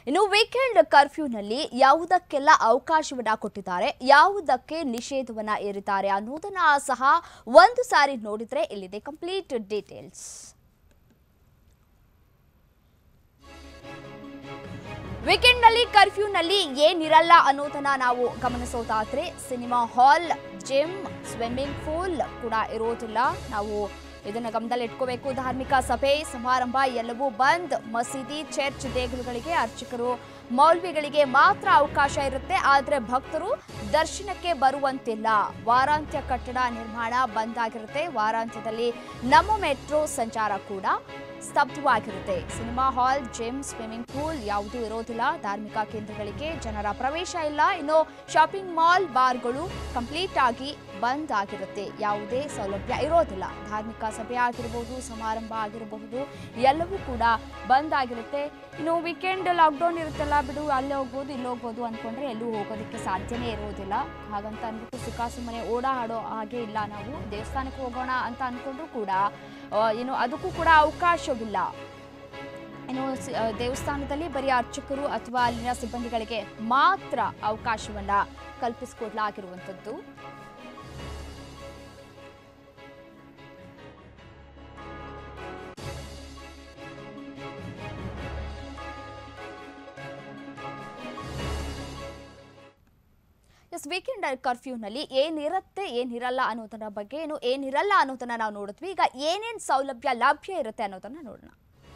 ಇನ್ನು ವೀಕೆಂಡ್ ಕರ್ಫ್ಯೂನಲ್ಲಿ ಯಾವುದಕ್ಕೆಲ್ಲ ಅವಕಾಶವನ್ನ ಕೊಟ್ಟಿದ್ದಾರೆ ಯಾವುದಕ್ಕೆ ನಿಷೇಧವನ್ನ ಏರಿದ್ದಾರೆ ಅನ್ನೋದನ್ನ ಸಹ ಒಂದು ಸಾರಿ ನೋಡಿದ್ರೆ ಇಲ್ಲಿದೆ ಕಂಪ್ಲೀಟ್ ಡೀಟೇಲ್ಸ್ ವೀಕೆಂಡ್ನಲ್ಲಿ ಕರ್ಫ್ಯೂನಲ್ಲಿ ಏನಿರಲ್ಲ ಅನ್ನೋದನ್ನ ನಾವು ಗಮನಿಸೋದಾದ್ರೆ cinema hall gym swimming pool ಕೂಡ ಇರೋದಿಲ್ಲ ನಾವು ಇದನ್ನ ಗಮನದಲ್ಲಿ ಇಟ್ಕೋಬೇಕು ಧಾರ್ಮಿಕ ಸಭೆ ಸಮಾರಂಭ ಎಲ್ಲವೂ ಬಂದ್ ಮಸೀದಿ ಚರ್ಚ್ ದೇಗುಲಗಳಿಗೆ ಅರ್ಚಕರು ಮೌಲ್ವಿಗಳಿಗೆ ಮಾತ್ರ ಅವಕಾಶ ಇರುತ್ತೆ ಆದರೆ ಭಕ್ತರು ದರ್ಶನಕ್ಕೆ ಬರುವಂತಿಲ್ಲ ವಾರಾಂತ್ಯ ಕಟ್ಟಡ ನಿರ್ಮಾಣ ಬಂದ್ ಆಗಿರುತ್ತೆ ವಾರಾಂತ್ಯದಲ್ಲಿ ನಮ್ಮ ಮೆಟ್ರೋ ಸಂಚಾರ ಕೂಡ ಸ್ತಬ್ಧವಾಗಿರುತ್ತೆ cinema hall gym swimming pool ಯಾವುದೂ ಇರೋದಿಲ್ಲ ಧಾರ್ಮಿಕ ಕೇಂದ್ರಗಳಿಗೆ ಜನರ ಪ್ರವೇಶ ಇಲ್ಲ ಇನ್ನು ಶಾಪಿಂಗ್ ಮಾಲ್ ಬಾರ್ಗಳು ಕಂಪ್ಲೀಟ್ ಆಗಿ ಬಂದ್ ಆಗಿರುತ್ತೆ ಯಾವುದೇ ಸೌಲಭ್ಯ ಇರೋದಿಲ್ಲ ಧಾರ್ಮಿಕ ಸಭೆ ಆಗಿರಬಹುದು ಸಮಾರಂಭ ಆಗಿರಬಹುದು ಎಲ್ಲವೂ ಕೂಡ ಬಂದ್ ಆಗಿರುತ್ತೆ ಇನ್ನು ವೀಕೆಂಡ್ ಲಾಕ್ಡೌನ್ ಇರುತ್ತಲ್ಲ ಬಿಡು ಅಲ್ಲಿ ಹೋಗ್ಬೋದು ಇಲ್ಲಿ ಹೋಗ್ಬೋದು ಅಂದ್ಕೊಂಡ್ರೆ ಎಲ್ಲೂ ಹೋಗೋದಕ್ಕೆ ಸಾಧ್ಯನೇ ಇರೋದಿಲ್ಲ ಹಾಗಂತ ಅಂದ್ಬಿಟ್ಟು ಸುಖ ಸುಮ್ಮನೆ ಓಡಾಡೋ ಹಾಗೆ ಇಲ್ಲ ನಾವು ದೇವಸ್ಥಾನಕ್ಕೆ ಹೋಗೋಣ ಅಂತ ಅಂದ್ಕೊಂಡ್ರು ಕೂಡ ಆ, ಏನು ಅದಕ್ಕೂ ಕೂಡ ಅವಕಾಶವಿಲ್ಲ ಇನ್ನು ಸಿ- ಆ, ದೇವಸ್ಥಾನದಲ್ಲಿ ಬರೀ ಅರ್ಚಕರು ಅಥವಾ ಅಲ್ಲಿನ ಸಿಬ್ಬಂದಿಗಳಿಗೆ ಮಾತ್ರ ಅವಕಾಶವನ್ನ ಕಲ್ಪಿಸಿಕೊಡ್ಲಾಗಿರುವಂಥದ್ದು ಎಸ್ ವೀಕೆಂಡ್ ಕರ್ಫ್ಯೂನಲ್ಲಿ ಏನಿರುತ್ತೆ ಏನಿರಲ್ಲ ಅನ್ನೋದನ್ನ ಬಗ್ಗೆ ಏನು ಏನಿರಲ್ಲ ಅನ್ನೋದನ್ನ ನಾವು ನೋಡಿದ್ವಿ ಈಗ ಏನೇನು ಸೌಲಭ್ಯ ಲಭ್ಯ ಇರುತ್ತೆ ಅನ್ನೋದನ್ನ ನೋಡೋಣ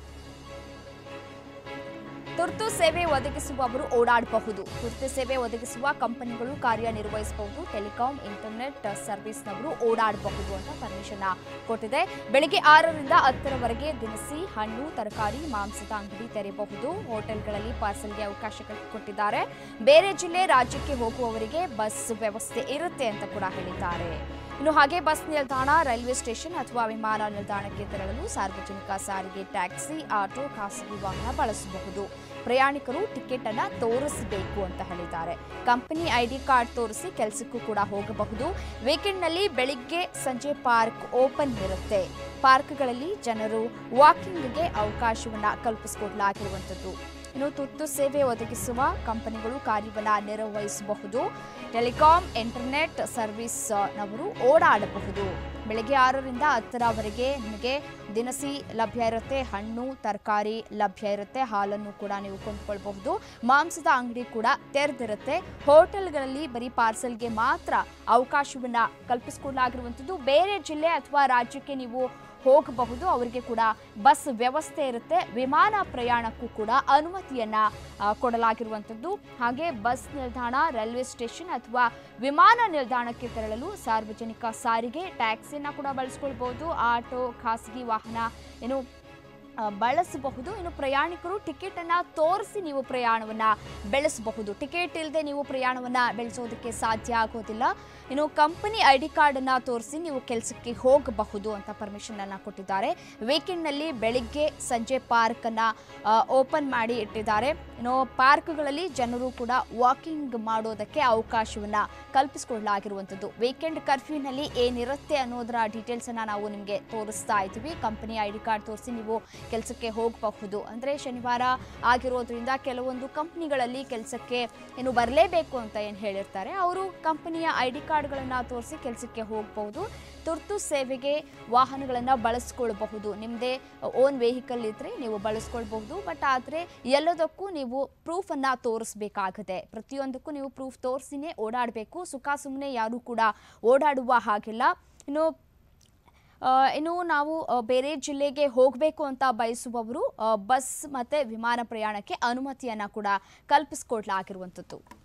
ತುರ್ತು ಸೇವೆ ಒದಗಿಸುವವರು ಓಡಾಡಬಹುದು ತುರ್ತು ಸೇವೆ ಒದಗಿಸುವ ಕಂಪನಿಗಳು ಕಾರ್ಯನಿರ್ವಹಿಸಬಹುದು ಟೆಲಿಕಾಂ ಇಂಟರ್ನೆಟ್ ಸರ್ವಿಸ್ನವರು ಓಡಾಡಬಹುದು ಅಂತ ಪರ್ಮಿಷನ್ ಕೊಟ್ಟಿದೆ ಬೆಳಿಗ್ಗೆ ಆರರಿಂದ ಹತ್ತರವರೆಗೆ ದಿನಸಿ ಹಣ್ಣು ತರಕಾರಿ ಮಾಂಸದ ಅಂಗಡಿ ತೆರೆಯಬಹುದು ಹೋಟೆಲ್ಗಳಲ್ಲಿ ಪಾರ್ಸಲ್ಗೆ ಅವಕಾಶ ಕೊಟ್ಟಿದ್ದಾರೆ ಬೇರೆ ಜಿಲ್ಲೆ ರಾಜ್ಯಕ್ಕೆ ಹೋಗುವವರಿಗೆ ಬಸ್ ವ್ಯವಸ್ಥೆ ಇರುತ್ತೆ ಅಂತ ಕೂಡ ಹೇಳಿದ್ದಾರೆ ಇನ್ನು ಹಾಗೆ ಬಸ್ ನಿಲ್ದಾಣ ರೈಲ್ವೆ ಸ್ಟೇಷನ್ ಅಥವಾ ವಿಮಾನ ನಿಲ್ದಾಣಕ್ಕೆ ತೆರಳಲು ಸಾರ್ವಜನಿಕ ಸಾರಿಗೆ ಟ್ಯಾಕ್ಸಿ ಆಟೋ ಖಾಸಗಿ ವಾಹನ ಬಳಸಬಹುದು ಪ್ರಯಾಣಿಕರು ಟಿಕೆಟ್ ಅನ್ನ ತೋರಿಸಬೇಕು ಅಂತ ಹೇಳಿದ್ದಾರೆ ಕಂಪನಿ ಐಡಿ ಕಾರ್ಡ್ ತೋರಿಸಿ ಕೆಲಸಕ್ಕೂ ಕೂಡ ಹೋಗಬಹುದು ವೀಕೆಂಡ್ನಲ್ಲಿ ಬೆಳಿಗ್ಗೆ ಸಂಜೆ ಪಾರ್ಕ್ ಓಪನ್ ಇರುತ್ತೆ ಪಾರ್ಕ್ಗಳಲ್ಲಿ ಜನರು ವಾಕಿಂಗ್ಗೆ ಅವಕಾಶವನ್ನ ಕಲ್ಪಿಸಿಕೊಡಲಾಗಿರುವಂಥದ್ದು ಇನ್ನು ತುರ್ತು ಸೇವೆ ಒದಗಿಸುವ ಕಂಪನಿಗಳು ಕಾರ್ಯವನ್ನ ನಿರ್ವಹಿಸಬಹುದು ಟೆಲಿಕಾಂ ಇಂಟರ್ನೆಟ್ ಸರ್ವಿಸ್ ನವರು ಓಡಾಡಬಹುದು ಬೆಳಗ್ಗೆ ಆರರಿಂದ ಹತ್ತರವರೆಗೆ ನಿಮಗೆ ದಿನಸಿ ಲಭ್ಯ ಇರುತ್ತೆ ಹಣ್ಣು ತರಕಾರಿ ಲಭ್ಯ ಇರುತ್ತೆ ಹಾಲನ್ನು ಕೂಡ ನೀವು ಕೊಂಡ್ಕೊಳ್ಬಹುದು ಮಾಂಸದ ಅಂಗಡಿ ಕೂಡ ತೆರೆದಿರುತ್ತೆ ಹೋಟೆಲ್ಗಳಲ್ಲಿ ಬರೀ ಪಾರ್ಸಲ್ಗೆ ಮಾತ್ರ ಅವಕಾಶವನ್ನ ಕಲ್ಪಿಸಿಕೊಡಲಾಗಿರುವಂಥದ್ದು ಬೇರೆ ಜಿಲ್ಲೆ ಅಥವಾ ರಾಜ್ಯಕ್ಕೆ ನೀವು ಹೋಗಬಹುದು ಅವರಿಗೆ ಕೂಡ ಬಸ್ ವ್ಯವಸ್ಥೆ ಇರುತ್ತೆ ವಿಮಾನ ಪ್ರಯಾಣಕ್ಕೂ ಕೂಡ ಅನುಮತಿಯನ್ನ ಆ, ಕೊಡಲಾಗಿರುವಂಥದ್ದು ಹಾಗೆ ಬಸ್ ನಿಲ್ದಾಣ ರೈಲ್ವೆ ಸ್ಟೇಷನ್ ಅಥವಾ ವಿಮಾನ ನಿಲ್ದಾಣಕ್ಕೆ ತೆರಳಲು ಸಾರ್ವಜನಿಕ ಸಾರಿಗೆ ಟ್ಯಾಕ್ಸಿನ ಕೂಡ ಬಳಸ್ಕೊಳ್ಬಹುದು ಆಟೋ ಖಾಸಗಿ ವಾಹನ ಏನು ಆ, ಬಳಸಬಹುದು ಇನ್ನು ಪ್ರಯಾಣಿಕರು ಟಿಕೆಟ್ ಅನ್ನ ತೋರಿಸಿ ನೀವು ಪ್ರಯಾಣವನ್ನ ಬೆಳೆಸಬಹುದು ಟಿಕೆಟ್ ಇಲ್ಲದೆ ನೀವು ಪ್ರಯಾಣವನ್ನ ಬೆಳೆಸೋದಕ್ಕೆ ಸಾಧ್ಯ ಆಗೋದಿಲ್ಲ ಇನ್ನು ಕಂಪನಿ ಐ ಡಿ ಕಾರ್ಡ್ ಅನ್ನ ತೋರಿಸಿ ನೀವು ಕೆಲಸಕ್ಕೆ ಹೋಗಬಹುದು ಅಂತ ಪರ್ಮಿಷನ್ ಅನ್ನ ಕೊಟ್ಟಿದ್ದಾರೆ ವೀಕೆಂಡ್ ನಲ್ಲಿ ಬೆಳಿಗ್ಗೆ ಸಂಜೆ ಪಾರ್ಕ್ ಅನ್ನ ಓಪನ್ ಮಾಡಿ ಇಟ್ಟಿದ್ದಾರೆ ಇನ್ನು ಪಾರ್ಕ್ಗಳಲ್ಲಿ ಜನರು ಕೂಡ ವಾಕಿಂಗ್ ಮಾಡೋದಕ್ಕೆ ಅವಕಾಶವನ್ನ ಕಲ್ಪಿಸಿಕೊಳ್ಳಲಾಗಿರುವಂಥದ್ದು ವೀಕೆಂಡ್ ಕರ್ಫ್ಯೂನಲ್ಲಿ ಏನಿರುತ್ತೆ ಅನ್ನೋದರ ಡೀಟೇಲ್ಸ್ ಅನ್ನ ನಾವು ನಿಮಗೆ ತೋರಿಸ್ತಾ ಇದ್ದೀವಿ ಕಂಪನಿ ಐ ಡಿ ಕಾರ್ಡ್ ತೋರಿಸಿ ನೀವು ಕೆಲಸಕ್ಕೆ ಹೋಗಬಹುದು ಅಂದರೆ ಶನಿವಾರ ಆಗಿರೋದ್ರಿಂದ ಕೆಲವೊಂದು ಕಂಪ್ನಿಗಳಲ್ಲಿ ಕೆಲಸಕ್ಕೆ ಏನು ಬರಲೇಬೇಕು ಅಂತ ಏನು ಹೇಳಿರ್ತಾರೆ ಅವರು ಕಂಪನಿಯ ಐ ಡಿ ಕಾರ್ಡ್ಗಳನ್ನು ತೋರಿಸಿ ಕೆಲಸಕ್ಕೆ ಹೋಗಬಹುದು ತುರ್ತು ಸೇವೆಗೆ ವಾಹನಗಳನ್ನು ಬಳಸ್ಕೊಳ್ಬಹುದು ನಿಮ್ಮದೇ ಓನ್ ವೆಹಿಕಲ್ ಇದ್ದರೆ ನೀವು ಬಳಸ್ಕೊಳ್ಬಹುದು ಬಟ್ ಆದರೆ ಎಲ್ಲದಕ್ಕೂ ನೀವು ಪ್ರೂಫನ್ನು ತೋರಿಸ್ಬೇಕಾಗುತ್ತೆ ಪ್ರತಿಯೊಂದಕ್ಕೂ ನೀವು ಪ್ರೂಫ್ ತೋರಿಸಿನೇ ಓಡಾಡಬೇಕು ಸುಖ ಸುಮ್ಮನೆ ಯಾರೂ ಕೂಡ ಓಡಾಡುವ ಹಾಗಿಲ್ಲ ಇನ್ನು ಆ, ಇನ್ನು ನಾವು ಆ, ಬೇರೆ ಜಿಲ್ಲೆಗೆ ಹೋಗಬೇಕು ಅಂತ ಬಯಸುವವರು ಆ, ಬಸ್ ಮತ್ತು ವಿಮಾನ ಪ್ರಯಾಣಕ್ಕೆ ಅನುಮತಿಯನ್ನು ಕೂಡ ಕಲ್ಪಿಸ್ಕೊಡ್ಲಾಗಿರುವಂಥದ್ದು